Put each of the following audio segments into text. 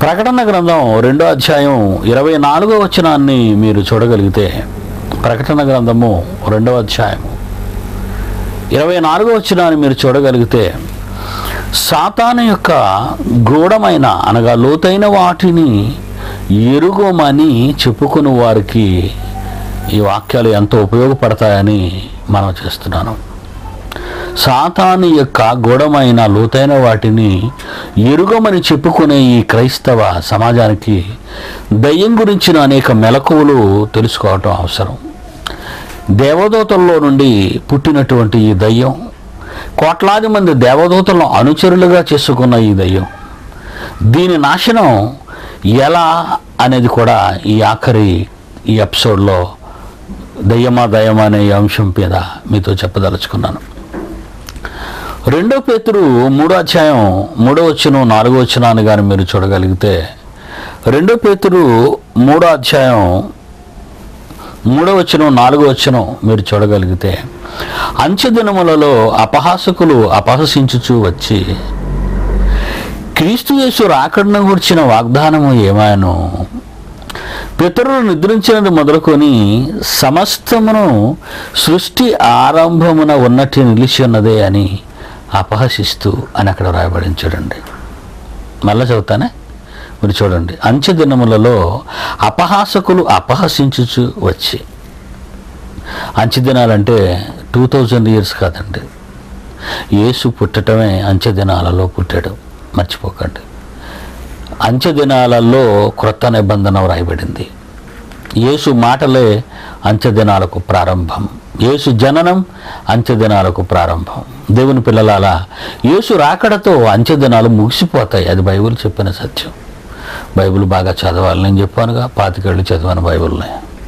ప్రకటన గ్రంథం రెండో అధ్యాయం ఇరవై నాలుగో వచనాన్ని మీరు చూడగలిగితే ప్రకటన గ్రంథము రెండో అధ్యాయం ఇరవై నాలుగో వచనాన్ని మీరు చూడగలిగితే సాతాను యొక్క గూఢమైన అనగా లోతైన వాటిని ఎరుగోమని చెప్పుకుని వారికి ఈ వాక్యాలు ఎంతో ఉపయోగపడతాయని మనం చేస్తున్నాను సాతాను యొక్క గూఢమైన లోతైన వాటిని ఎరుగమని చెప్పుకునే ఈ క్రైస్తవ సమాజానికి దయ్యం గురించిన అనేక మెలకువలు తెలుసుకోవటం అవసరం దేవదూతల్లో నుండి పుట్టినటువంటి ఈ దయ్యం కోట్లాది మంది దేవదూతలను అనుచరులుగా చేసుకున్న ఈ దయ్యం దీని నాశనం ఎలా అనేది కూడా ఈ ఆఖరి ఈ ఎపిసోడ్లో దయ్యమా దయ్యమా అనే ఈ అంశం మీద మీతో చెప్పదలుచుకున్నాను రెండో పేతురు మూడో అధ్యాయం మూడో వచ్చిన నాలుగో వచ్చినాన్ని కానీ మీరు చూడగలిగితే రెండో పేతురు మూడో అధ్యాయం మూడో వచనం నాలుగో వచనం మీరు చూడగలిగితే అంచె దినములలో అపహాసకులు అపహసించుచూ వచ్చి క్రీస్తు యేసు రాకడను గురించిన వాగ్దానము ఏమాయను పితరులు నిద్రించినది మొదలుకొని సమస్తమును సృష్టి ఆరంభమున ఉన్నట్టు నిలిచి ఉన్నదే అని అపహసిస్తూ అని అక్కడ రాయబడింది చూడండి మళ్ళా చదువుతానే మీరు చూడండి అంచె దినములలో అపహాసకులు అపహసించుచు వచ్చి అంచె దినాలంటే టూ థౌజండ్ ఇయర్స్ కాదండి యేసు పుట్టటమే అంచె దినాలలో పుట్టాడు మర్చిపోకండి అంచె దినాలలో క్రొత్త నిబంధన వ్రాయబడింది యేసు మాటలే అంచె దినాలకు ప్రారంభం యేసు జననం అంచె దినాలకు ప్రారంభం దేవుని పిల్లలాల యేసు రాకడతో అంచె దినాలు ముగిసిపోతాయి అది బైబిల్ చెప్పిన సత్యం బైబిల్ బాగా చదవాలి నేను చెప్పానుగా పాతికేళ్ళు చదివాను బైబిల్ని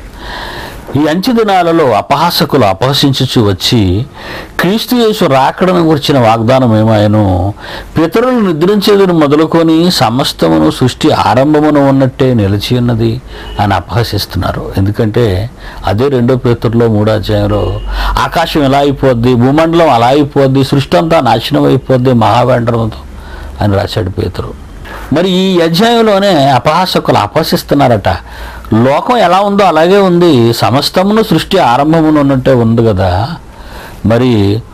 ఈ అంచె దినాలలో అపహాసకులు అపహసించుచు వచ్చి క్రీస్తు యేసు రాకడను గురించిన వాగ్దానం ఏమాయను పితరులు నిద్రించేదని మొదలుకొని సమస్తమును సృష్టి ఆరంభమును ఉన్నట్టే నిలిచి ఉన్నది అని అపహసిస్తున్నారు ఎందుకంటే అదే రెండో పేతురులో మూడో అధ్యాయంలో ఆకాశం ఎలా అయిపోద్ది భూమండలం అలా అయిపోద్ది సృష్టి అంతా నాశనం అయిపోద్ది మహావేండ్రంతో అని రాశాడు పేతురు మరి ఈ అధ్యాయంలోనే అపహాసకులు అపహసిస్తున్నారట లోకం ఎలా ఉందో అలాగే ఉంది సమస్తమును సృష్టి ఆరంభమును ఉన్నట్టే ఉంది కదా మరి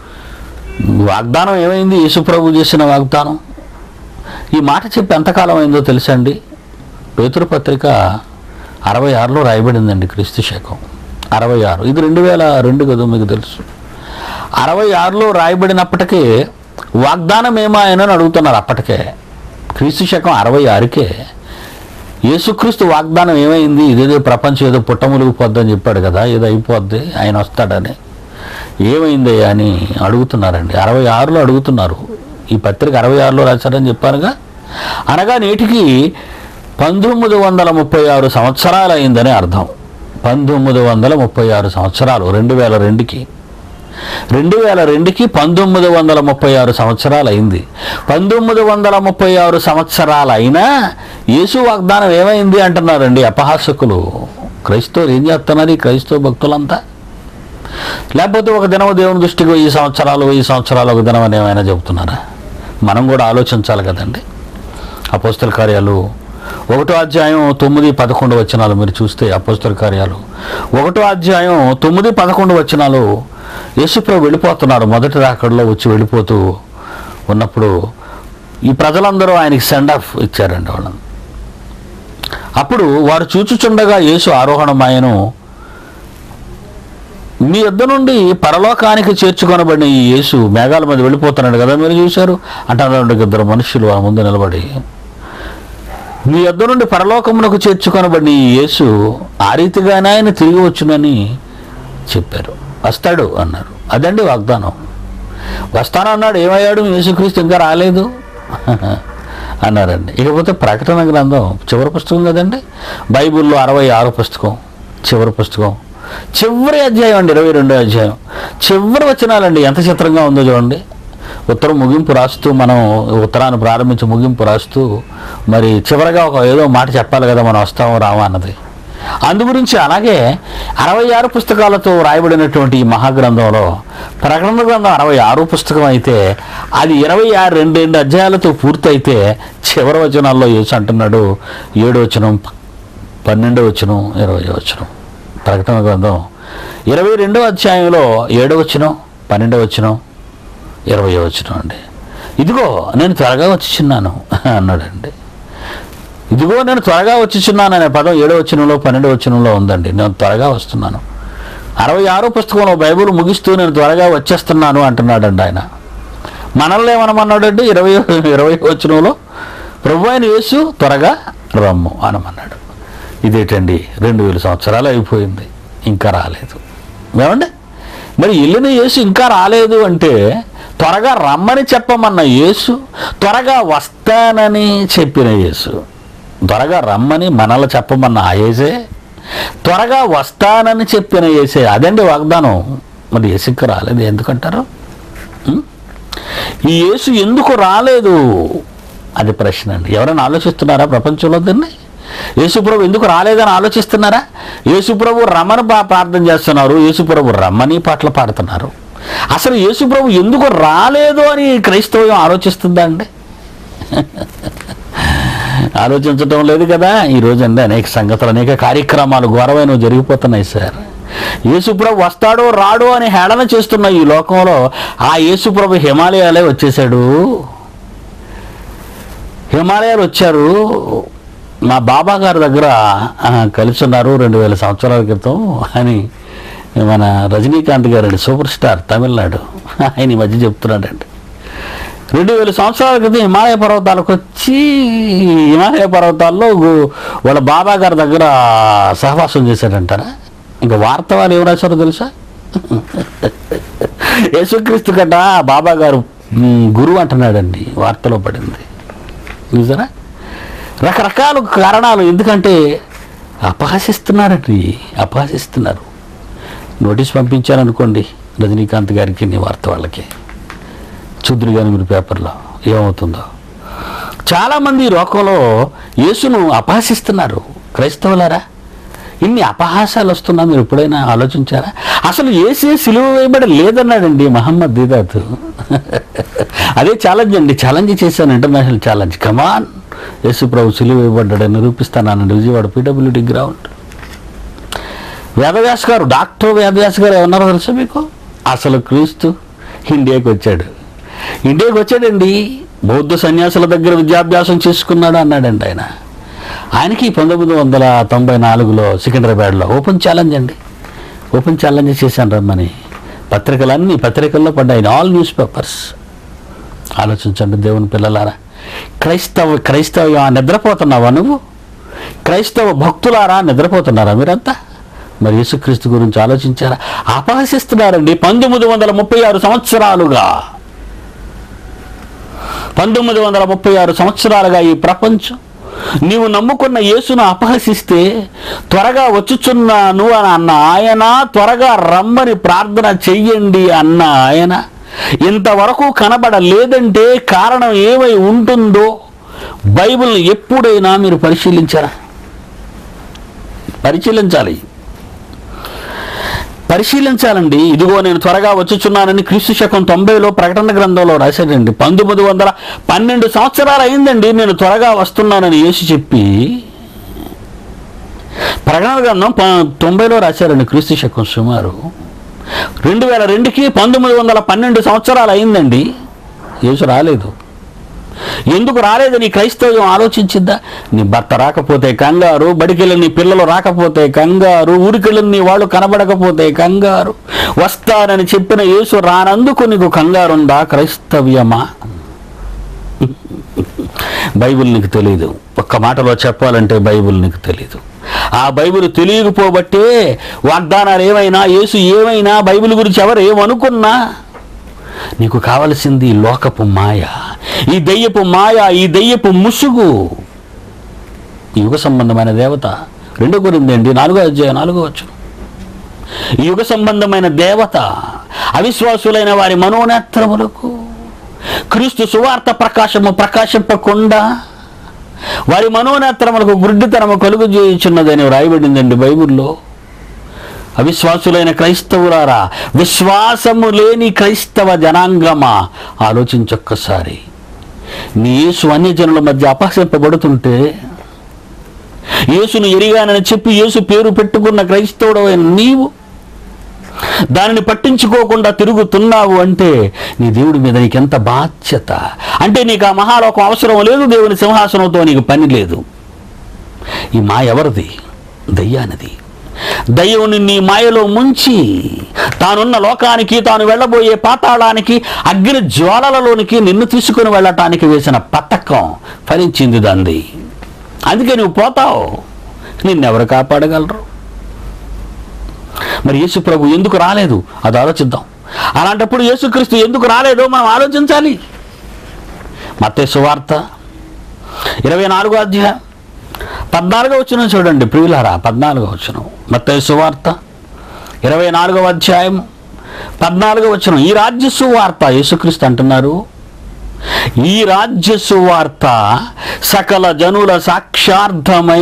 వాగ్దానం ఏమైంది యేసుప్రభు చేసిన వాగ్దానం ఈ మాట చెప్పి ఎంతకాలం అయిందో తెలుసండి పేతురు పత్రిక అరవై ఆరులో రాయబడిందండి క్రీస్తు శకం అరవై ఆరు ఇది రెండు వేల రెండు కదా మీకు తెలుసు అరవై ఆరులో రాయబడినప్పటికీ వాగ్దానం ఏమాయనని అడుగుతున్నారు అప్పటికే క్రీస్తు శకం అరవై ఆరుకే యేసుక్రీస్తు వాగ్దానం ఏమైంది ఇదేదో ప్రపంచం ఏదో పుట్టములిగిపోద్దని చెప్పాడు కదా ఏదో అయిపోద్ది ఆయన వస్తాడని ఏమైంది అని అడుగుతున్నారండి అరవై ఆరులో అడుగుతున్నారు ఈ పత్రిక అరవై ఆరులో రాశారని చెప్పారుగా అనగా నేటికి పంతొమ్మిది వందల ముప్పై ఆరు సంవత్సరాలు అయిందని అర్థం పంతొమ్మిది వందల ముప్పై ఆరు సంవత్సరాలు రెండు వేల రెండుకి రెండు వేల రెండుకి పంతొమ్మిది వందల ముప్పై ఆరు సంవత్సరాలు అయింది పంతొమ్మిది వందల ముప్పై ఆరు సంవత్సరాలు అయినా యేసు వాగ్దానం ఏమైంది అంటున్నారండి అపహాసకులు క్రైస్తవులు ఏం చేస్తున్నారు ఈ క్రైస్తవ భక్తులంతా లేకపోతే ఒక దినం దేవుని దృష్టికి వెయ్యి సంవత్సరాలు వెయ్యి సంవత్సరాలు ఒక దినం అని ఏమైనా చెబుతున్నారా మనం కూడా ఆలోచించాలి కదండి అపోస్తల కార్యాలు ఒకటో అధ్యాయం తొమ్మిది పదకొండు వచనాలు మీరు చూస్తే అపోస్తల కార్యాలు ఒకటో అధ్యాయం తొమ్మిది పదకొండు వచనాలు యేసుప్రభు వెళ్ళిపోతున్నాడు మొదటి రాకడలో వచ్చి వెళ్ళిపోతూ ఉన్నప్పుడు ఈ ప్రజలందరూ ఆయనకి సెండ్ ఆఫ్ ఇచ్చారండి వాళ్ళని అప్పుడు వారు చూచుచుండగా యేసు ఆరోహణమాయను మీ యొద్ద నుండి పరలోకానికి చేర్చుకొనబడిన ఈ యేసు మేఘాల మీద వెళ్ళిపోతున్నాడు కదా మీరు చూశారు అంటారు ఇద్దరు మనుషులు ఆ ముందు నిలబడి మీ యొద్ద నుండి పరలోకమునకు చేర్చుకొనబడిన ఈ యేసు ఆ రీతిగానే ఆయన తిరిగి వచ్చునని చెప్పారు వస్తాడు అన్నారు అదండి వాగ్దానం వస్తాను అన్నాడు ఏమయ్యాడు యేసుక్రీస్తు ఇంకా రాలేదు అన్నారండి ఇకపోతే ప్రకటన గ్రంథం చివరి పుస్తకం కదండి బైబిల్లో అరవై ఆరు పుస్తకం చివరి పుస్తకం చివరి అధ్యాయం అండి ఇరవై రెండో అధ్యాయం చివరి వచనాలండి ఎంత చిత్రంగా ఉందో చూడండి ఉత్తరం ముగింపు రాస్తూ మనం ఉత్తరాన్ని ప్రారంభించి ముగింపు రాస్తూ మరి చివరగా ఒక ఏదో మాట చెప్పాలి కదా మనం వస్తాము రామా అన్నది అందు గురించి అలాగే అరవై ఆరు పుస్తకాలతో రాయబడినటువంటి ఈ మహాగ్రంథంలో ప్రకటన గ్రంథం అరవై ఆరు పుస్తకం అయితే అది ఇరవై ఆరు రెండు రెండు అధ్యాయాలతో పూర్తయితే చివరి వచనాల్లో యేసు అంటున్నాడు ఏడు వచనం పన్నెండో వచనం ఇరవై వచనం ప్రకటన గ్రంథం ఇరవై రెండో అధ్యాయంలో ఏడో వచనం పన్నెండో వచనం ఇరవై వచనం అండి ఇదిగో నేను త్వరగా వచ్చిచున్నాను అన్నాడండి ఇదిగో నేను త్వరగా వచ్చుచున్నాను అనే పదం ఏడో వచనంలో పన్నెండో వచనంలో ఉందండి నేను త్వరగా వస్తున్నాను అరవై ఆరో పుస్తకంలో బైబిల్ ముగిస్తూ నేను త్వరగా వచ్చేస్తున్నాను అంటున్నాడండి ఆయన మనల్ని ఏమనమన్నాడండి ఇరవై ఇరవై వచనంలో ప్రభు అయిన యేసు త్వరగా రమ్ము అనమన్నాడు ఇదేటండి రెండు వేల సంవత్సరాలు అయిపోయింది ఇంకా రాలేదు ఏమండి మరి వెళ్ళిన యేసు ఇంకా రాలేదు అంటే త్వరగా రమ్మని చెప్పమన్న యేసు త్వరగా వస్తానని చెప్పిన యేసు త్వరగా రమ్మని మనల్ని చెప్పమన్న ఆ యేసే త్వరగా వస్తానని చెప్పిన యేసే అదండి వాగ్దానం మరి యేసుకి రాలేదు ఎందుకంటారు ఉం? ఈ యేసు ఎందుకు రాలేదు అది ప్రశ్న అండి ఎవరైనా ఆలోచిస్తున్నారా ప్రపంచంలో దీన్ని యేసుప్రభు ఎందుకు రాలేదని ఆలోచిస్తున్నారా యేసుప్రభు రమ్మని బా ప్రార్థన చేస్తున్నారు యేసుప్రభు రమ్మని పాటలు పాడుతున్నారు అసలు యేసుప్రభు ఎందుకు రాలేదు అని క్రైస్తవం ఆలోచిస్తుందా అండి ఆలోచించటం లేదు కదా ఈ రోజు అండి అనేక సంగతులు అనేక కార్యక్రమాలు ఘోరమైనవి జరిగిపోతున్నాయి సార్ యేసుప్రభు వస్తాడో రాడో అని హేళన చేస్తున్న ఈ లోకంలో ఆ యేసుప్రభు హిమాలయాలే వచ్చేసాడు హిమాలయాలు వచ్చారు మా బాబా గారి దగ్గర ఆ, కలిసి ఉన్నారు రెండు వేల సంవత్సరాల క్రితం అని మన రజనీకాంత్ గారండి సూపర్ స్టార్ తమిళనాడు ఆయన ఈ మధ్య చెప్తున్నాడండి రెండు వేల సంవత్సరాల క్రితం హిమాలయ పర్వతాలకు వచ్చి హిమాలయ పర్వతాల్లో గు- వాళ్ళ బాబా గారి దగ్గర సహవాసం చేశాడంటారా ఇంకా వార్త వాళ్ళు ఏం రాశారో తెలుసా యేసుక్రీస్తు కట బాబా గారు మ్, గురువు అంటున్నాడండి వార్తలో పడింది చూసారా రకరకాల కారణాలు ఎందుకంటే అపహసిస్తున్నారండి అపహసిస్తున్నారు నోటీస్ పంపించారనుకోండి రజనీకాంత్ గారికి నీ వార్త వాళ్ళకి చూద్దరు కానీ మీరు పేపర్లో ఏమవుతుందో చాలామంది ఈ లోకంలో యేసును అపహసిస్తున్నారు క్రైస్తవులారా ఇన్ని అపహాసాలు వస్తున్నా మీరు ఎప్పుడైనా ఆలోచించారా అసలు ఏసే సిలువ వేయబడి లేదన్నాడండి మహమ్మద్ దీదాత్ అదే ఛాలెంజ్ అండి ఛాలెంజ్ చేశాను ఇంటర్నేషనల్ ఛాలెంజ్ కమాన్ యేసు ప్రభు సిలువ వేయబడ్డాడని నిరూపిస్తానండి విజయవాడ పీడబ్ల్యూడి గ్రౌండ్ వేదవ్యాస్ గారు డాక్టర్ వేదవ్యాస్ గారు ఏమన్నారో తెలుసా మీకు అసలు క్రీస్తు ఇండియాకి వచ్చాడు ఇండియాకి వచ్చాడండి బౌద్ధ సన్యాసుల దగ్గర విద్యాభ్యాసం చేసుకున్నాడు అన్నాడండి ఆయన ఆయనకి పంతొమ్మిది వందల తొంభై నాలుగులో సికింద్రాబాద్లో ఓపెన్ ఛాలెంజ్ అండి ఓపెన్ ఛాలెంజ్ చేశాను రమ్మని పత్రికలన్నీ పత్రికల్లో పడ్డాయి ఆల్ న్యూస్ పేపర్స్ ఆలోచించండి దేవుని పిల్లలారా క్రైస్తవ క్రైస్తవ నిద్రపోతున్నావా నువ్వు క్రైస్తవ భక్తులారా నిద్రపోతున్నారా మీరంతా మరి యేసుక్రీస్తు గురించి ఆలోచించారా అపహసిస్తున్నారండి పంతొమ్మిది వందల ముప్పై ఆరు సంవత్సరాలుగా పంతొమ్మిది వందల ముప్పై ఆరు సంవత్సరాలుగా ఈ ప్రపంచం నీవు నమ్ముకున్న యేసును అపహసిస్తే త్వరగా వచ్చుచున్నాను అని అన్న ఆయన త్వరగా రమ్మని ప్రార్థన చెయ్యండి అన్న ఆయన ఇంతవరకు కనబడలేదంటే కారణం ఏమై ఉంటుందో బైబిల్ని ఎప్పుడైనా మీరు పరిశీలించారా పరిశీలించాలి పరిశీలించాలండి ఇదిగో నేను త్వరగా వచ్చుచున్నానని క్రీస్తు శకం తొంభైలో ప్రకటన గ్రంథంలో రాశాడండి పంతొమ్మిది వందల పన్నెండు సంవత్సరాలు అయిందండి నేను త్వరగా వస్తున్నానని యేసు చెప్పి ప్రకటన గ్రంథం ప- తొంభైలో రాశారండి క్రీస్తు శకం సుమారు రెండు వేల రెండుకి పంతొమ్మిది వందల పన్నెండు సంవత్సరాలు అయిందండి యేసు రాలేదు ఎందుకు రాలేదని క్రైస్తవ్యం ఆలోచించిద్దా నీ భర్త రాకపోతే కంగారు బడికెళ్ళి నీ పిల్లలు రాకపోతే కంగారు ఊరికెళ్ళి నీ వాళ్ళు కనబడకపోతే కంగారు వస్తానని చెప్పిన యేసు రానందుకు నీకు కంగారుందా క్రైస్తవ్యమా బైబిల్ నీకు తెలియదు ఒక్క మాటలో చెప్పాలంటే బైబిల్ నీకు తెలియదు ఆ బైబిల్ తెలియకపోబట్టే వాగ్దానాలు ఏమైనా యేసు ఏమైనా బైబిల్ గురించి ఎవరు ఏమనుకున్నా నీకు కావలసింది ఈ లోకపు మాయ ఈ దెయ్యపు మాయ ఈ దెయ్యపు ముసుగు ఈ యుగ సంబంధమైన దేవత రెండో గురింది అండి నాలుగో అధ్యాయం నాలుగో వచ్చు ఈ యుగ సంబంధమైన దేవత అవిశ్వాసులైన వారి మనోనేత్రములకు క్రీస్తు సువార్త ప్రకాశము ప్రకాశింపకుండా వారి మనోనేత్రములకు గుడ్డితనము కలుగు చేయుచున్నదని వ్రాయబడిందండి బైబిల్లో అవిశ్వాసులైన క్రైస్తవులారా విశ్వాసము లేని క్రైస్తవ జనాంగమా ఆలోచించొక్కసారి నీ యేసు అన్యజనుల మధ్య అపహసింపబడుతుంటే యేసును ఎరిగానని చెప్పి యేసు పేరు పెట్టుకున్న క్రైస్తవుడు నీవు దానిని పట్టించుకోకుండా తిరుగుతున్నావు అంటే నీ దేవుడి మీద నీకెంత బాధ్యత అంటే నీకు ఆ మహాలోకం అవసరం లేదు దేవుని సింహాసనంతో నీకు పని లేదు ఈ మాయ ఎవరిది దయ్యానిది దయ్యం నీ మాయలో ముంచి తానున్న లోకానికి తాను వెళ్ళబోయే పాతాళానికి అగ్ని జ్వాలలలోనికి నిన్ను తీసుకుని వెళ్ళటానికి వేసిన పథకం ఫలించింది దాంది అందుకే నువ్వు పోతావు నిన్నెవరు కాపాడగలరు మరి యేసు ప్రభు ఎందుకు రాలేదు అది ఆలోచిద్దాం అలాంటప్పుడు యేసుక్రీస్తు ఎందుకు రాలేదో మనం ఆలోచించాలి మత్తే సువార్త ఇరవై నాలుగో అధ్యాయం పద్నాలుగో వచ్చిన చూడండి ప్రియులారా పద్నాలుగో వచ్చిన మత్తే సువార్త ఇరవై నాలుగవ అధ్యాయం పద్నాలుగో వచ్చిన ఈ రాజ్య సువార్త యేసుక్రీస్తు అంటున్నారు ఈ రాజ్య సువార్త సకల జనుల సాక్షార్థమై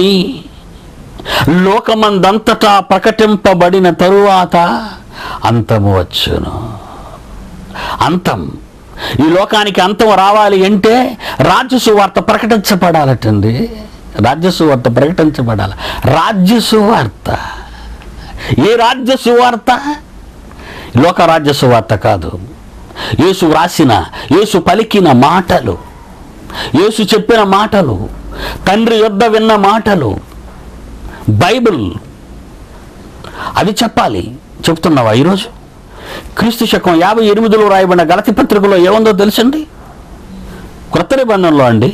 లోకమందంతటా ప్రకటింపబడిన తరువాత అంతము వచ్చును అంతం ఈ లోకానికి అంతం రావాలి అంటే రాజ్య సువార్త ప్రకటించబడాలటండి రాజ్య సువార్త ప్రకటించబడాలి రాజ్య సువార్త ఏ రాజ్య సువార్త లోక రాజ్య సువార్త కాదు యేసు వ్రాసిన యేసు పలికిన మాటలు యేసు చెప్పిన మాటలు తండ్రి యొద్ద విన్న మాటలు బైబిల్ అది చెప్పాలి చెప్తున్నావా ఈరోజు క్రీస్తు శకం యాభై ఎనిమిదిలో రాయబడిన గలతి పత్రికలో ఏముందో తెలుసండి క్రొత్త నిబంధనలో అండి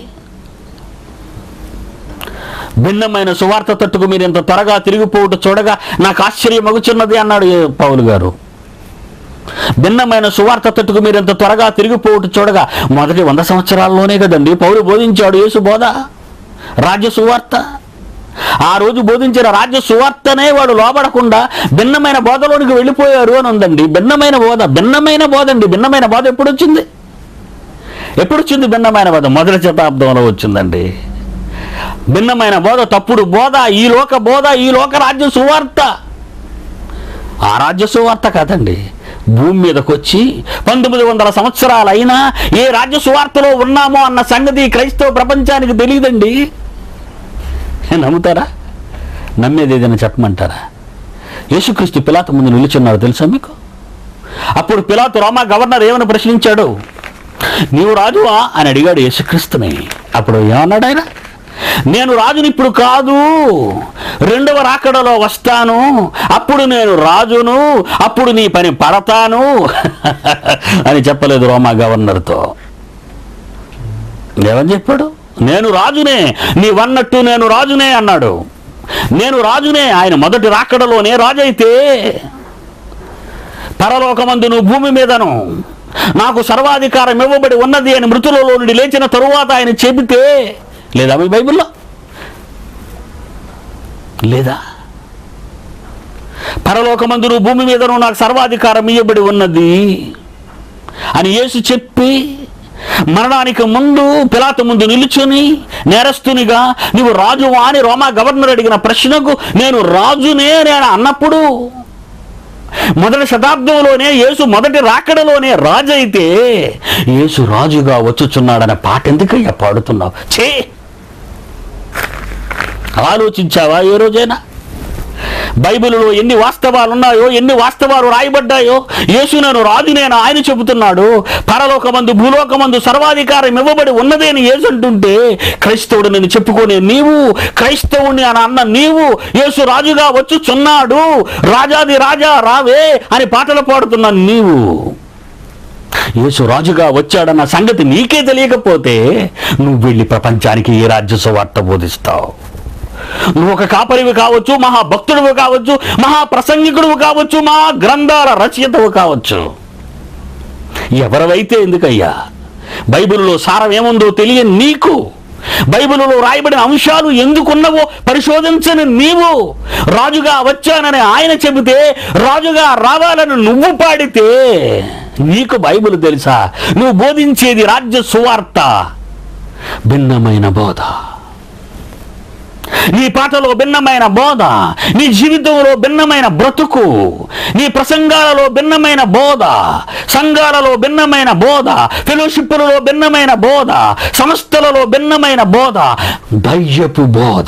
భిన్నమైన సువార్త తట్టుకు మీరు ఇంత త్వరగా తిరిగిపోవుట చూడగా నాకు ఆశ్చర్యం మగుచున్నది అన్నాడు ఏ- పౌలు గారు భిన్నమైన సువార్త తట్టుకు మీరు ఇంత త్వరగా తిరిగిపోవుట చూడగా మొదటి వంద సంవత్సరాల్లోనే కదండి పౌలు బోధించాడు యేసు బోధ రాజ్య సువార్త ఆ రోజు బోధించిన రాజ్య సువార్తనే వాడు లోబడకుండా భిన్నమైన బోధలోనికి వెళ్ళిపోయారు అని ఉందండి భిన్నమైన బోధ భిన్నమైన బోధ అండి భిన్నమైన బోధ ఎప్పుడు వచ్చింది ఎప్పుడు వచ్చింది భిన్నమైన బోధ మొదటి శతాబ్దంలో వచ్చిందండి భిన్నమైన బోధ తప్పుడు బోధ ఈ లోక బోధ ఈ లోక రాజ్య సువార్త ఆ రాజ్య సువార్త కాదండి భూమి మీదకి వచ్చి పంతొమ్మిది వందల సంవత్సరాలైనా ఏ రాజ్య సువార్తలో ఉన్నామో అన్న సంగతి క్రైస్తవ ప్రపంచానికి తెలియదండి నమ్ముతారా నమ్మేది ఏదైనా చెప్పమంటారా యేసుక్రీస్తు పిలాతు ముందు నిలుచున్నారు తెలుసా మీకు అప్పుడు పిలాతు రోమా గవర్నర్ ఏమని ప్రశ్నించాడు నీవు రాజువా అని అడిగాడు యేసుక్రీస్తుని అప్పుడు ఏమన్నాడు ఆయన నేను రాజుని ఇప్పుడు కాదు రెండవ రాకడలో వస్తాను అప్పుడు నేను రాజును అప్పుడు నీ పని పడతాను అని చెప్పలేదు రోమా గవర్నర్తో ఏమని చెప్పాడు నేను రాజునే నీవన్నట్టు నేను రాజునే అన్నాడు నేను రాజునే ఆయన మొదటి రాకడలోనే రాజైతే పరలోకమందు నువ్వు భూమి మీదను నాకు సర్వాధికారం ఇవ్వబడి ఉన్నది అని మృతులలో నుండి లేచిన తరువాత ఆయన చెబితే లేదా మీ బైబిల్లో లేదా పరలోకమందు నువ్వు భూమి మీదను నాకు సర్వాధికారం ఇవ్వబడి ఉన్నది అని యేసు చెప్పి మరణానికి ముందు పిలాతు ముందు నిలుచుని నేరస్తునిగా నీవు రాజువా అని రోమా గవర్నర్ అడిగిన ప్రశ్నకు నేను రాజునే నేను అన్నప్పుడు మొదటి శతాబ్దంలోనే యేసు మొదటి రాకడలోనే రాజు అయితే యేసు రాజుగా వచ్చుచున్నాడనే పాట ఎందుకయ్యా పాడుతున్నావు చే ఆలోచించావా ఏ రోజైనా బైబిల్లో ఎన్ని వాస్తవాలు ఉన్నాయో ఎన్ని వాస్తవాలు రాయబడ్డాయో యేసు నేను రాజునేనా ఆయన చెబుతున్నాడు పరలోకమందు భూలోకమందు సర్వాధికారం ఇవ్వబడి ఉన్నదే అని యేసు అంటుంటే క్రైస్తవుడు నేను చెప్పుకునే నీవు క్రైస్తవుని అని అన్న నీవు యేసు రాజుగా వచ్చుచున్నాడు రాజాది రాజా రావే అని పాటలు పాడుతున్న నీవు యేసు రాజుగా వచ్చాడన్న సంగతి నీకే తెలియకపోతే నువ్వు వెళ్ళి ప్రపంచానికి ఏ రాజ్య సువార్త బోధిస్తావు నువ్వు ఒక కాపరివి కావచ్చు మహా భక్తుడువు కావచ్చు మహా ప్రసంగికుడువు కావచ్చు మహా గ్రంథాల రచయితవు కావచ్చు ఎవరివైతే ఎందుకయ్యా బైబిల్లో సారం ఏముందో తెలియని నీకు బైబిల్లో రాయబడిన అంశాలు ఎందుకున్నవో పరిశోధించని నీవు రాజుగా వచ్చానని ఆయన చెబితే రాజుగా రావాలని నువ్వు పాడితే నీకు బైబిల్ తెలుసా నువ్వు బోధించేది రాజ్య సువార్త భిన్నమైన బోధ నీ పాటలో భిన్నమైన బోధ నీ జీవితంలో భిన్నమైన బ్రతుకు నీ ప్రసంగాలలో భిన్నమైన బోధ సంఘాలలో భిన్నమైన బోధ ఫెలోషిప్పులలో భిన్నమైన బోధ సంస్థలలో భిన్నమైన బోధ దయ్యపు బోధ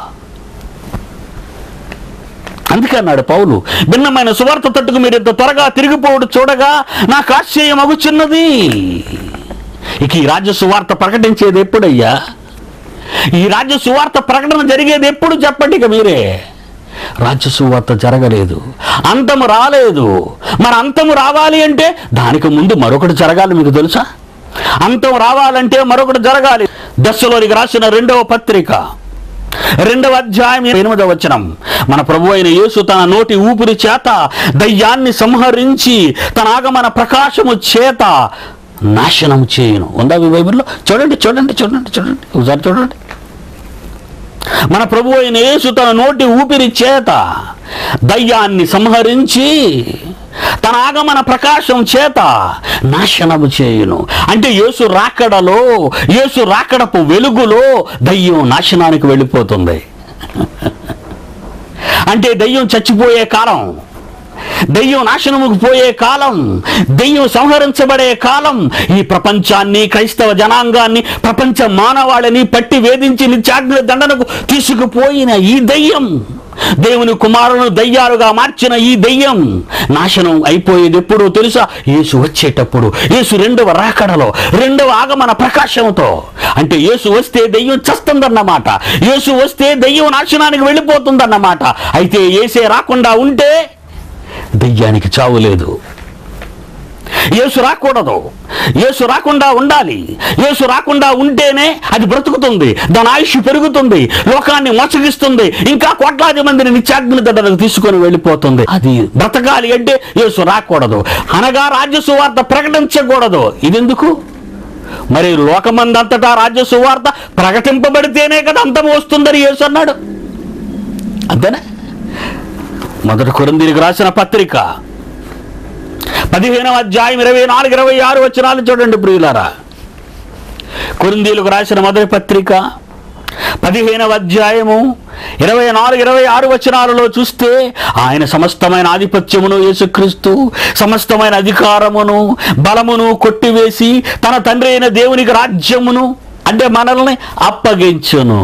అందుకే అన్నాడు పౌలు భిన్నమైన సువార్త తట్టుకు మీరు ఇంత త్వరగా తిరిగిపోవడం చూడగా నాకు ఆశ్చర్యం అగుచున్నది ఇక ఈ రాజ్య సువార్త ప్రకటించేది ఎప్పుడయ్యా ఈ రాజ్య సువార్త ప్రకటన జరిగేది ఎప్పుడు చెప్పండి ఇక మీరే రాజ్య సువార్త జరగలేదు అంతము రాలేదు మరి అంతము రావాలి అంటే దానికి ముందు మరొకటి జరగాలి మీకు తెలుసా అంతం రావాలంటే మరొకటి జరగాలి దశలోనికి రాసిన రెండవ పత్రిక రెండవ అధ్యాయం ఎనిమిదవ వచనం మన ప్రభు అయిన యేసు తన నోటి ఊపిరి చేత దయ్యాన్ని సంహరించి తన ఆగమన ప్రకాశము చేత నాశనం చేయును ఉందా మీ బైబిల్లో చూడండి చూడండి చూడండి చూడండి ఒకసారి చూడండి మన ప్రభు అయిన యేసు తన నోటి ఊపిరి చేత దయ్యాన్ని సంహరించి తన ఆగమన ప్రకాశం చేత నాశనము చేయును అంటే యేసు రాకడలో యేసు రాకడపు వెలుగులో దయ్యం నాశనానికి వెళ్ళిపోతుంది అంటే దయ్యం చచ్చిపోయే కాలం దెయ్యం నాశనముకు పోయే కాలం దెయ్యం సంహరించబడే కాలం ఈ ప్రపంచాన్ని క్రైస్తవ జనాంగాన్ని ప్రపంచ మానవాళిని పట్టి వేధించి నిత్యాగ్ని దండనకు తీసుకుపోయిన ఈ దెయ్యం దేవుని కుమారును దయ్యాలుగా మార్చిన ఈ దెయ్యం నాశనం అయిపోయేది ఎప్పుడో తెలుసా యేసు వచ్చేటప్పుడు యేసు రెండవ రాకడలో రెండవ ఆగమన ప్రకాశంతో అంటే యేసు వస్తే దెయ్యం చస్తుందన్నమాట యేసు వస్తే దెయ్యం నాశనానికి వెళ్ళిపోతుందన్నమాట అయితే ఏసే రాకుండా ఉంటే దెయ్యానికి చావు లేదు యేసు రాకూడదు యేసు రాకుండా ఉండాలి యేసు రాకుండా ఉంటేనే అది బ్రతుకుతుంది దాని ఆయుష్ పెరుగుతుంది లోకాన్ని మోసగిస్తుంది ఇంకా కోట్లాది మందిని నిత్యాగ్ని దగ్గరకు తీసుకొని వెళ్ళిపోతుంది అది బ్రతకాలి అంటే యేసు రాకూడదు అనగా రాజ్య సువార్త ప్రకటించకూడదు ఇదెందుకు మరి లోకమందంతటా రాజ్య సువార్త ప్రకటింపబడితేనే కదా అంతం వస్తుందని యేసు అన్నాడు అంతేనా మొదటి కొరిందీలకు రాసిన పత్రిక పదిహేనవ అధ్యాయం ఇరవై నాలుగు ఇరవై ఆరు వచనాలు చూడండి ప్రియులారా కొరిందీలకు రాసిన మొదటి పత్రిక పదిహేనవ అధ్యాయము ఇరవై నాలుగు ఇరవై ఆరు వచనాలలో చూస్తే ఆయన సమస్తమైన ఆధిపత్యమును యేసుక్రీస్తు సమస్తమైన అధికారమును బలమును కొట్టివేసి తన తండ్రి అయిన దేవునికి రాజ్యమును అంటే మనల్ని అప్పగించును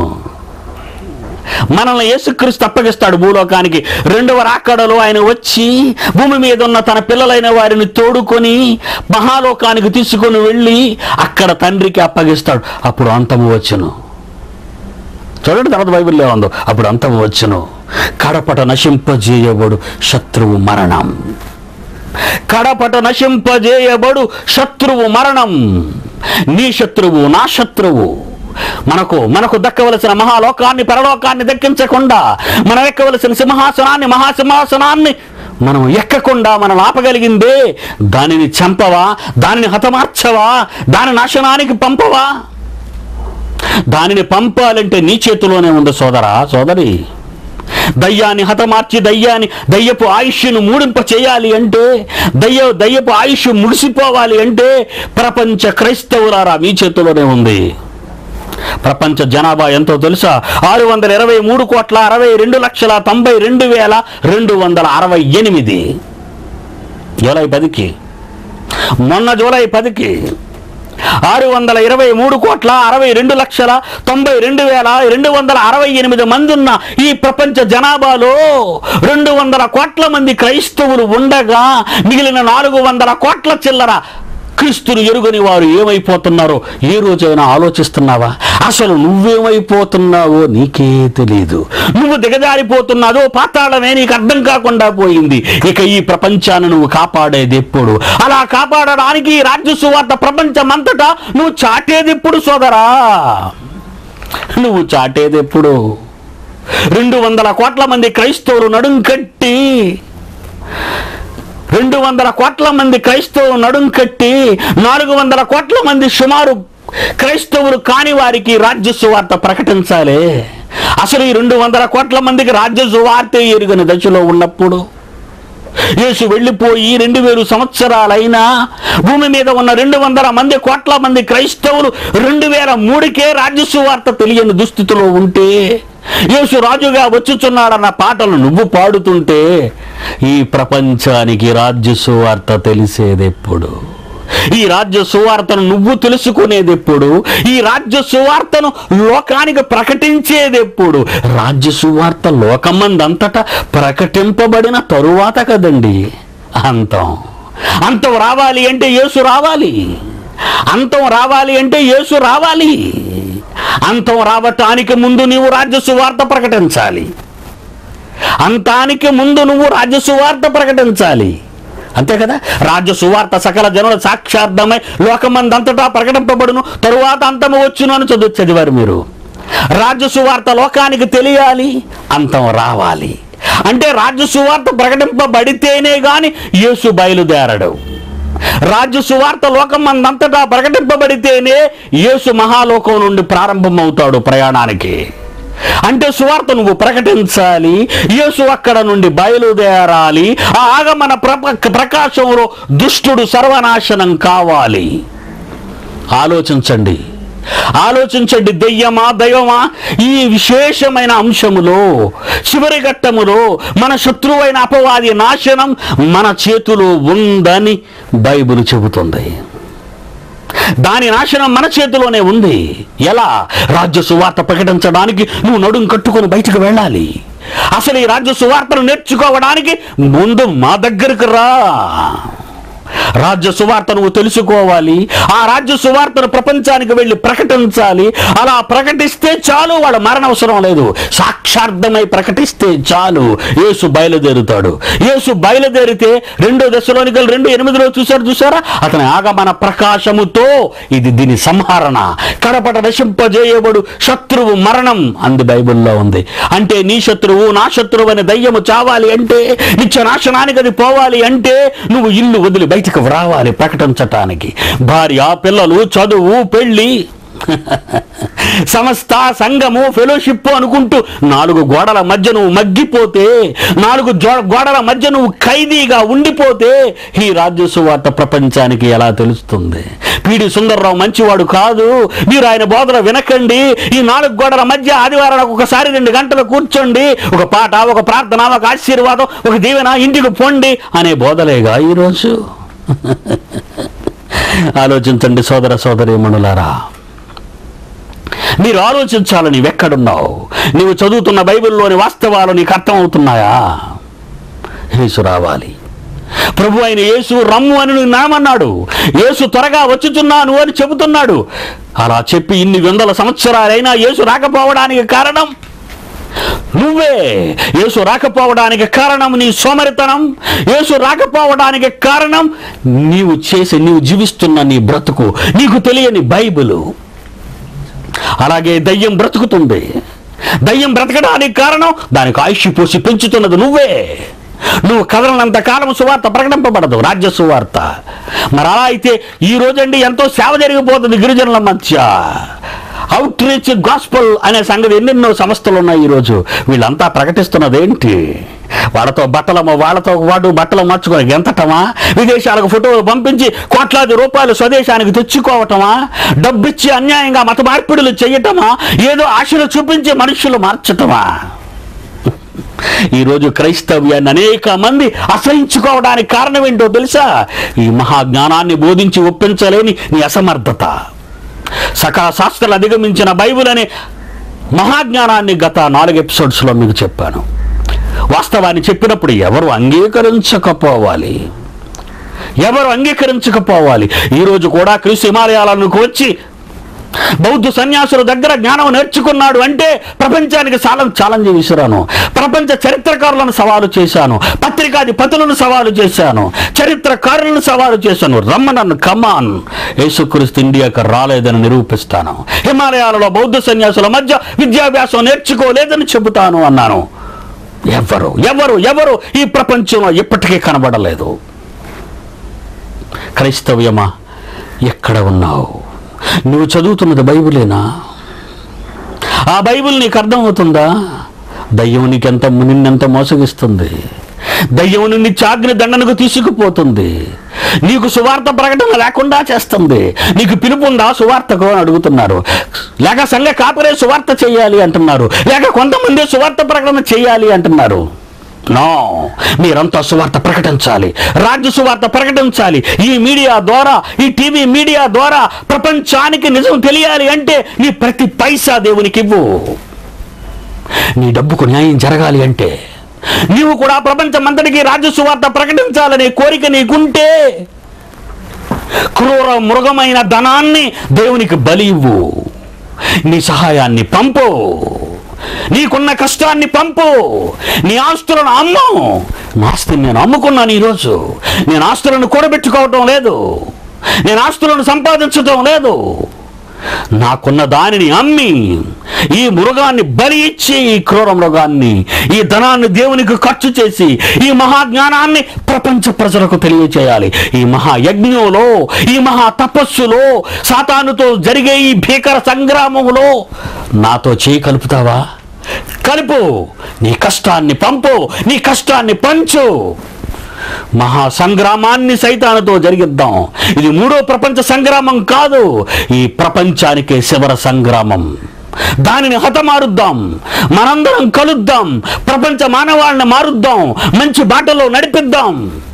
మనల్ని యేసుక్రీస్తు అప్పగిస్తాడు భూలోకానికి రెండవ రాకడలో ఆయన వచ్చి భూమి మీద ఉన్న తన పిల్లలైన వారిని తోడుకొని మహాలోకానికి తీసుకొని వెళ్ళి అక్కడ తండ్రికి అప్పగిస్తాడు అప్పుడు అంతము వచ్చును చూడండి తర్వాత బైబిల్లో ఉందో అప్పుడు అంతము వచ్చును కడపట నశింపజేయబడు శత్రువు మరణం కడపట నశింపజేయబడు శత్రువు మరణం నీ శత్రువు నా శత్రువు మనకు మనకు దక్కవలసిన మహాలోకాన్ని పరలోకాన్ని దక్కించకుండా మనం ఎక్కవలసిన సింహాసనాన్ని మహాసింహాసనాన్ని మనం ఎక్కకుండా మనం ఆపగలిగిందే దానిని చంపవా దానిని హతమార్చవా దాని నాశనానికి పంపవా దానిని పంపాలంటే నీ చేతిలోనే ఉంది సోదరా సోదరి దయ్యాన్ని హతమార్చి దయ్యాన్ని దయ్యపు ఆయుష్ను మూడింప చేయాలి అంటే దయ్య దయ్యపు ఆయుష్ ముడిసిపోవాలి అంటే ప్రపంచ క్రైస్తవులారా మీ చేతిలోనే ఉంది ప్రపంచ జనాభా ఎంతో తెలుసా ఆరు వందల ఇరవై మూడు కోట్ల అరవై రెండు లక్షల తొంభై రెండు వేల రెండు వందల అరవై ఎనిమిది జూలై పదికి మొన్న జూలై పదికి ఆరు వందల ఇరవై మూడు కోట్ల అరవై రెండు లక్షల తొంభై రెండు వేల రెండు వందల అరవై ఎనిమిది మంది ఉన్న ఈ ప్రపంచ జనాభాలో రెండు వందల కోట్ల మంది క్రైస్తవులు ఉండగా మిగిలిన నాలుగు వందల కోట్ల చిల్లర క్రీస్తును ఎరుగని వారు ఏమైపోతున్నారో ఏ రోజైనా ఆలోచిస్తున్నావా అసలు నువ్వేమైపోతున్నావో నీకే తెలియదు నువ్వు దిగజారిపోతున్నాదో పాతాళమే నీకు అర్థం కాకుండా పోయింది ఇక ఈ ప్రపంచాన్ని నువ్వు కాపాడేది ఎప్పుడు అలా కాపాడడానికి ఈ రాజ్య సువార్త ప్రపంచమంతటా నువ్వు చాటేది ఎప్పుడు సోదరా నువ్వు చాటేది ఎప్పుడు రెండు వందల కోట్ల మంది క్రైస్తవులు నడుం కట్టి రెండు వందల కోట్ల మంది క్రైస్తవులు నడుం కట్టి నాలుగు వందల కోట్ల మంది సుమారు క్రైస్తవులు కాని వారికి రాజ్య సువార్త ప్రకటించాలి అసలు ఈ రెండు వందల కోట్ల మందికి రాజ్య సువార్త ఎరుగని దశలో ఉన్నప్పుడు యేసు వెళ్ళిపోయి రెండు వేలు సంవత్సరాలైనా భూమి మీద ఉన్న రెండు వందల మంది కోట్ల మంది క్రైస్తవులు రెండు వేల మూడుకే రాజ్య సువార్త తెలియని దుస్థితిలో ఉంటే యేసు రాజుగా వచ్చుచున్నాడన్న పాటలు నువ్వు పాడుతుంటే ఈ ప్రపంచానికి రాజ్య సువార్త తెలిసేదెప్పుడు ఈ రాజ్య సువార్తను నువ్వు తెలుసుకునేది ఎప్పుడు ఈ రాజ్య సువార్తను లోకానికి ప్రకటించేది ఎప్పుడు రాజ్య సువార్త లోకమందంతటా ప్రకటింపబడిన తరువాత కదండి అంతం అంతం రావాలి అంటే యేసు రావాలి అంతం రావాలి అంటే యేసు రావాలి అంతం రావటానికి ముందు నీవు రాజ్య సువార్త ప్రకటించాలి అంతానికి ముందు నువ్వు రాజ్య సువార్త ప్రకటించాలి అంతే కదా రాజ్య సువార్త సకల జనుల సాక్షార్థమై లోకమందంతటా ప్రకటింపబడును తరువాత అంతము వచ్చును అని చదువు చదివారు మీరు రాజ్య సువార్త లోకానికి తెలియాలి అంతం రావాలి అంటే రాజ్య సువార్త ప్రకటింపబడితేనే గాని యేసు బయలుదేరడు రాజ్య సువార్త లోకం మందంతటా ప్రకటింపబడితేనే యేసు మహాలోకం నుండి ప్రారంభమవుతాడు ప్రయాణానికి అంటే సువార్త నువ్వు ప్రకటించాలి యేసు అక్కడ నుండి బయలుదేరాలి ఆ ఆగమన ప్రప ప్రకాశంలో దుష్టుడు సర్వనాశనం కావాలి ఆలోచించండి ఆలోచించండి దెయ్యమా దైవమా ఈ విశేషమైన అంశములో చివరి ఘట్టములో మన శత్రువైన అపవాది నాశనం మన చేతిలో ఉందని బైబిల్ చెబుతుంది దాని నాశనం మన చేతిలోనే ఉంది ఎలా రాజ్య సువార్త ప్రకటించడానికి నువ్వు నడుం కట్టుకొని బయటకు వెళ్ళాలి అసలు ఈ రాజ్య సువార్తను నేర్చుకోవడానికి ముందు మా దగ్గరకు రా రాజ్య సువార్త నువ్వు తెలుసుకోవాలి ఆ రాజ్య సువార్తను ప్రపంచానికి వెళ్ళి ప్రకటించాలి అలా ప్రకటిస్తే చాలు వాళ్ళ మరణవసరం లేదు సాక్షార్థమై ప్రకటిస్తే చాలు యేసు బయలుదేరుతాడు యేసు బయలుదేరితే రెండో దశలోనికలు రెండు ఎనిమిదిలో చూశారు చూసారా అతని ఆగమన ప్రకాశముతో ఇది దీని సంహరణ కడపట నశింపజేయబడు శత్రువు మరణం అంది బైబిల్లో ఉంది అంటే నీ శత్రువు నా శత్రువు అనే దయ్యము చావాలి అంటే నిత్య నాశనానికి అది పోవాలి అంటే నువ్వు ఇల్లు వదిలి బయటకు రావాలి ప్రకటించటానికి భార్య పిల్లలు చదువు పెళ్ళి సమస్త సంఘము ఫెలోషిప్ అనుకుంటూ నాలుగు గోడల మధ్య నువ్వు మగ్గిపోతే నాలుగు జో- గోడల మధ్య నువ్వు ఖైదీగా ఉండిపోతే ఈ రాజ్య సువార్త ప్రపంచానికి ఎలా తెలుస్తుంది పీడి సుందర్రావు మంచివాడు కాదు మీరు ఆయన బోధన వినకండి ఈ నాలుగు గోడల మధ్య ఆదివారానికి ఒకసారి రెండు గంటలు కూర్చోండి ఒక పాట ఒక ప్రార్థన ఒక ఆశీర్వాదం ఒక దీవెన ఇంటికి పొండి అనే బోధలేగా ఈరోజు ఆలోచించండి సోదర సోదరీమణులారా మీరు ఆలోచించాలి నీవెక్కడున్నావు నీవు చదువుతున్న బైబిల్లోని వాస్తవాలు నీకు అర్థమవుతున్నాయా యేసు రావాలి ప్రభు అయిన యేసు రమ్ము అని నువ్వు నామన్నాడు యేసు త్వరగా వచ్చుచున్నాను అని చెబుతున్నాడు అలా చెప్పి ఇన్ని వందల సంవత్సరాలైనా యేసు రాకపోవడానికి కారణం నువ్వే యేసు రాకపోవడానికి కారణం నీ సోమరితనం యేసు రాకపోవడానికి కారణం నీవు చేసే నీవు జీవిస్తున్న నీ బ్రతుకు నీకు తెలియని బైబిలు అలాగే దయ్యం బ్రతుకుతుంది దయ్యం బ్రతకడానికి కారణం దానికి ఆయుష్ పోసి పెంచుతున్నది నువ్వే నువ్వు కదలనంత కాలం సువార్త ప్రకటింపబడదు రాజ్య సువార్త మరి అలా అయితే ఈ రోజండి ఎంతో సేవ జరిగిపోతుంది గిరిజనుల మధ్య అవుట్ రీచ్ గాస్పల్ అనే సంగతి ఎన్నెన్నో సంస్థలు ఉన్నాయి ఈరోజు వీళ్ళంతా ప్రకటిస్తున్నది ఏంటి వాళ్ళతో బట్టలమో వాళ్ళతో వాడు బట్టలు మార్చుకొని గెంతటమా విదేశాలకు ఫోటోలు పంపించి కోట్లాది రూపాయలు స్వదేశానికి తెచ్చుకోవటమా డబ్బిచ్చి అన్యాయంగా మత మార్పిడులు చేయటమా ఏదో ఆశలు చూపించి మనుషులు మార్చటమా ఈరోజు క్రైస్తవ్యాన్ని అనేక మంది అసహించుకోవడానికి కారణం ఏంటో తెలుసా ఈ మహాజ్ఞానాన్ని బోధించి ఒప్పించలేని నీ అసమర్థత సకల శాస్త్రాలు అధిగమించిన బైబిల్ అనే మహాజ్ఞానాన్ని గత నాలుగు ఎపిసోడ్స్లో మీకు చెప్పాను వాస్తవాన్ని చెప్పినప్పుడు ఎవరు అంగీకరించకపోవాలి ఎవరు అంగీకరించకపోవాలి ఈరోజు కూడా క్రీస్తు హిమాలయాలకు వచ్చి బౌద్ధ సన్యాసుల దగ్గర జ్ఞానం నేర్చుకున్నాడు అంటే ప్రపంచానికి చాలా ఛాలెంజ్ విసిరాను ప్రపంచ చరిత్రకారులను సవాలు చేశాను పత్రికాధిపతులను సవాలు చేశాను చరిత్రకారులను సవాలు చేశాను రమ్మనన్ను కమాన్ యేసుక్రీస్తు ఇండియాకు రాలేదని నిరూపిస్తాను హిమాలయాలలో బౌద్ధ సన్యాసుల మధ్య విద్యాభ్యాసం నేర్చుకోలేదని చెబుతాను అన్నాను ఎవరు ఎవరు ఎవరు ఈ ప్రపంచంలో ఇప్పటికీ కనబడలేదు క్రైస్తవ్యమా ఎక్కడ ఉన్నావు నువ్వు చదువుతున్నది బైబిలేనా ఆ బైబిల్ నీకు అర్థమవుతుందా దయ్యం నీకెంత నిన్నెంత మోసగిస్తుంది దయ్యం నిన్ను చాగ్ని దండనకు తీసుకుపోతుంది నీకు సువార్త ప్రకటన లేకుండా చేస్తుంది నీకు పిలుపు ఉందా సువార్తకు అని అడుగుతున్నారు లేక సంఘ కాపరే సువార్త చేయాలి అంటున్నారు లేక కొంతమంది సువార్త ప్రకటన చేయాలి అంటున్నారు నో మీరంతా సువార్త ప్రకటించాలి రాజ్య సువార్త ప్రకటించాలి ఈ మీడియా ద్వారా ఈ టీవీ మీడియా ద్వారా ప్రపంచానికి నిజం తెలియాలి అంటే నీ ప్రతి పైసా దేవునికి ఇవ్వు నీ డబ్బుకు న్యాయం జరగాలి అంటే నీవు కూడా ప్రపంచమంతటికి రాజ్య సువార్త ప్రకటించాలనే కోరిక నీకుంటే క్రూర మృగమైన ధనాన్ని దేవునికి బలి ఇవ్వు నీ సహాయాన్ని పంపు నీకున్న కష్టాన్ని పంపు నీ ఆస్తులను అమ్ము నా ఆస్తిని నేను అమ్ముకున్నాను ఈరోజు నేను ఆస్తులను కూడబెట్టుకోవటం లేదు నేను ఆస్తులను సంపాదించటం లేదు నాకున్న దానిని అమ్మి ఈ మృగాన్ని బలి ఇచ్చి ఈ క్రూర మృగాన్ని ఈ ధనాన్ని దేవునికి ఖర్చు చేసి ఈ మహాజ్ఞానాన్ని ప్రపంచ ప్రజలకు తెలియచేయాలి ఈ మహాయజ్ఞంలో ఈ మహా తపస్సులో సాతానుతో జరిగే ఈ భీకర సంగ్రామంలో నాతో చేయి కలుపుతావా కలుపు నీ కష్టాన్ని పంపు నీ కష్టాన్ని పంచు మహా సంగ్రామాన్ని సైతానుతో జరిగిద్దాం ఇది మూడో ప్రపంచ సంగ్రామం కాదు ఈ ప్రపంచానికే శివర సంగ్రామం దానిని హతమారుద్దాం మనందరం కలుద్దాం ప్రపంచ మానవాళ్ళని మారుద్దాం మంచి బాటలో నడిపిద్దాం